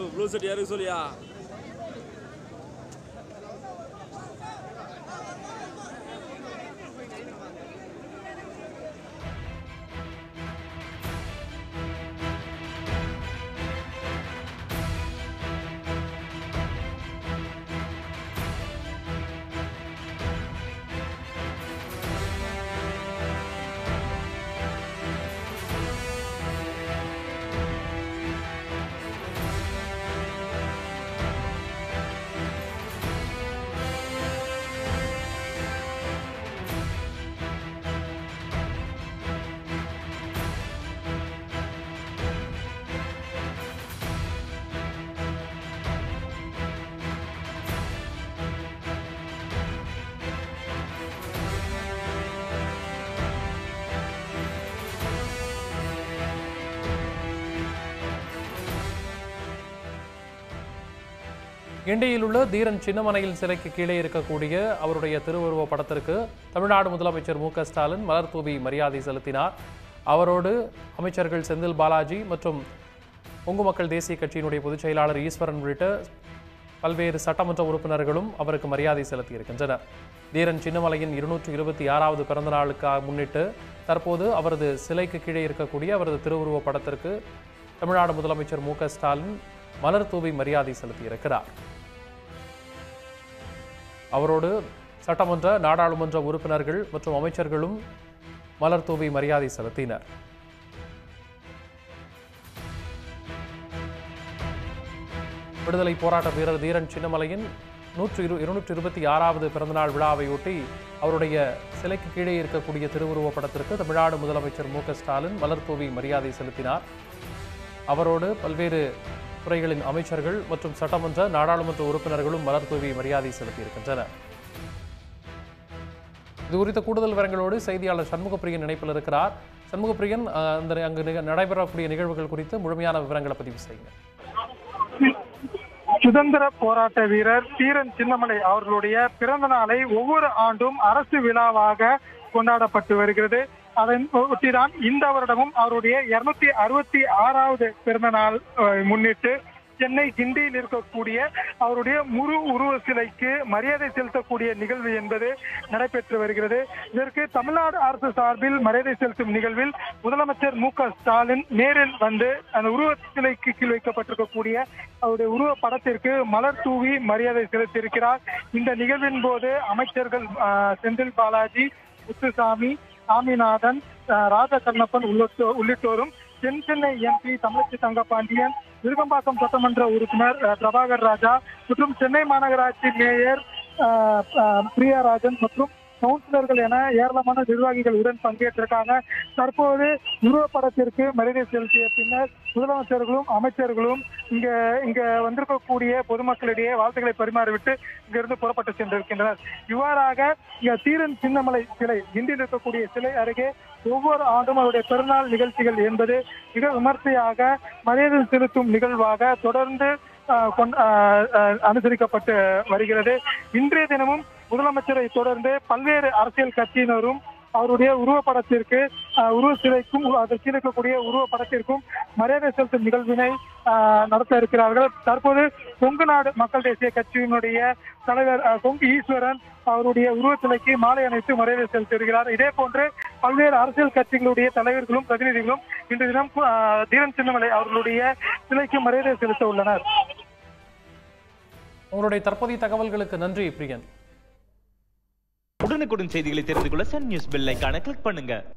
blue set யாருக்கு சொல்லியா கிண்டியில் உள்ள தீரன் சின்னமனையில் சிலைக்கு கீழே இருக்கக்கூடிய அவருடைய திருவுருவ படத்திற்கு தமிழ்நாடு முதலமைச்சர் மு க ஸ்டாலின் மலர் தூவி மரியாதை செலுத்தினார் அவரோடு அமைச்சர்கள் செந்தில் பாலாஜி மற்றும் கொங்கு மக்கள் தேசிய கட்சியினுடைய பொதுச் செயலாளர் ஈஸ்வரன் உள்ளிட்ட பல்வேறு சட்டமன்ற உறுப்பினர்களும் அவருக்கு மரியாதை செலுத்தியிருக்கின்றனர் தீரன் சின்னமலையின் இருநூற்று இருபத்தி ஆறாவது பிறந்த நாளுக்காக முன்னிட்டு தற்போது அவரது சிலைக்கு கீழே இருக்கக்கூடிய அவரது திருவுருவ படத்திற்கு தமிழ்நாடு முதலமைச்சர் மு க ஸ்டாலின் மலர் தூவி மரியாதை செலுத்தியிருக்கிறார் அவரோடு சட்டமன்ற நாடாளுமன்ற உறுப்பினர்கள் மற்றும் அமைச்சர்களும் மலர் தூவி மரியாதை செலுத்தினர் விடுதலை போராட்ட வீரர் தீரன் சின்னமலையின் நூற்று இரு இருநூற்று இருபத்தி ஆறாவது பிறந்தநாள் விழாவையொட்டி அவருடைய சிலைக்கு கீழே இருக்கக்கூடிய திருவுருவ படத்திற்கு தமிழ்நாடு முதலமைச்சர் மு க ஸ்டாலின் மலர் தூவி மரியாதை செலுத்தினார் அவரோடு பல்வேறு துறைகளின் அமைச்சர்கள் மற்றும் சட்டமன்ற நாடாளுமன்ற உறுப்பினர்களும் மலர் தூவி மரியாதை செலுத்தியிருக்கின்றனர் இது குறித்த கூடுதல் விவரங்களோடு செய்தியாளர் சண்முகப்பிரியன் இணைப்பில் இருக்கிறார் சண்முகப்பிரியன் அஹ், அந்த அங்கு நிக- நடைபெறக்கூடிய நிகழ்வுகள் குறித்து முழுமையான விவரங்களை பதிவு செய்யுங்க சுதந்திர போராட்ட வீரர் தீரன் சின்னமலை அவர்களுடைய பிறந்த நாளை ஒவ்வொரு ஆண்டும் அரசு விழாவாக கொண்டாடப்பட்டு வருகிறது அதன் ஒட்டிதான் இந்த வருடமும் அவருடைய இருநூத்தி அறுபத்தி ஆறாவது பிறந்த நாள் அஹ், முன்னிட்டு சென்னை கிண்டியில் இருக்கக்கூடிய அவருடைய முழு உருவ சிலைக்கு மரியாதை செலுத்தக்கூடிய நிகழ்வு என்பது நடைபெற்று வருகிறது இதற்கு தமிழ்நாடு அரசு சார்பில் மரியாதை செலுத்தும் நிகழ்வில் முதலமைச்சர் மு க ஸ்டாலின் நேரில் வந்து அந்த உருவ சிலைக்கு கீழ் வைக்கப்பட்டிருக்கக்கூடிய அவருடைய உருவ படத்திற்கு மலர் தூவி மரியாதை செலுத்தியிருக்கிறார் இந்த நிகழ்வின் போது அமைச்சர்கள் ஆஹ், செந்தில் பாலாஜி முத்துசாமி சாமிநாதன் ஆஹ், ராஜகண்ணப்பன் உள்ளிட்டோ உள்ளிட்டோரும் தென் சென்னை எம்பி தமிழச்சி தங்கபாண்டியன் விருகம்பாக்கம் சட்டமன்ற உறுப்பினர் ஆஹ், பிரபாகர் ராஜா மற்றும் சென்னை மாநகராட்சி மேயர் ஆஹ், ஆஹ், பிரியாராஜன் மற்றும் கவுன்சிலர்கள் என ஏராளமான நிர்வாகிகள் உடன் பங்கேற்றிருக்காங்க தற்போது உருவப்படத்திற்கு மரியாதை செலுத்திய பின்னர் முதலமைச்சர்களும் அமைச்சர்களும் இங்க இங்க வந்திருக்கக்கூடிய பொதுமக்களிடையே வாழ்த்துக்களை பரிமாறிவிட்டு இங்கிருந்து புறப்பட்டு சென்றிருக்கின்றனர் இவ்வாறாக இங்க தீரன் சின்னமலை சிலை கிண்டியில் இருக்கக்கூடிய சிலை அருகே ஒவ்வொரு ஆண்டும் அவருடைய பிறநாள் நிகழ்ச்சிகள் என்பது மிக விமர்சையாக மரியாதை செலுத்தும் நிகழ்வாக தொடர்ந்து ஆஹ், கொண்- ஆஹ், ஆஹ், அனுசரிக்கப்பட்டு வருகிறது இன்றைய தினமும் முதலமைச்சரை தொடர்ந்து பல்வேறு அரசியல் கட்சியினரும் அவருடைய உருவப்படத்திற்கு ஆஹ், உருவ சிலைக்கும் அதற்கு இருக்கக்கூடிய உருவப்படத்திற்கும் மரியாதை செலுத்தும் நிகழ்வினை ஆஹ், நடத்த இருக்கிறார்கள் தற்போது கொங்கு நாடு மக்கள் தேசிய கட்சியினுடைய தலைவர் ஆஹ், கொங்கு ஈஸ்வரன் அவருடைய உருவ சிலைக்கு மாலை அணிவித்து மரியாதை செலுத்தி வருகிறார் இதே போன்று பல்வேறு அரசியல் கட்சிகளுடைய தலைவர்களும் பிரதிநிதிகளும் இன்று தினம் ஆஹ், தீரன் சின்னமலை அவர்களுடைய சிலைக்கு மரியாதை செலுத்த உள்ளனர் உங்களுடைய தற்போதைய தகவல்களுக்கு நன்றி பிரியன் உடனுக்குடன் செய்திகளை தெரிந்து கொள்ள சன் நியூஸ் பெல் ஐகானை கிளிக் பண்ணுங்க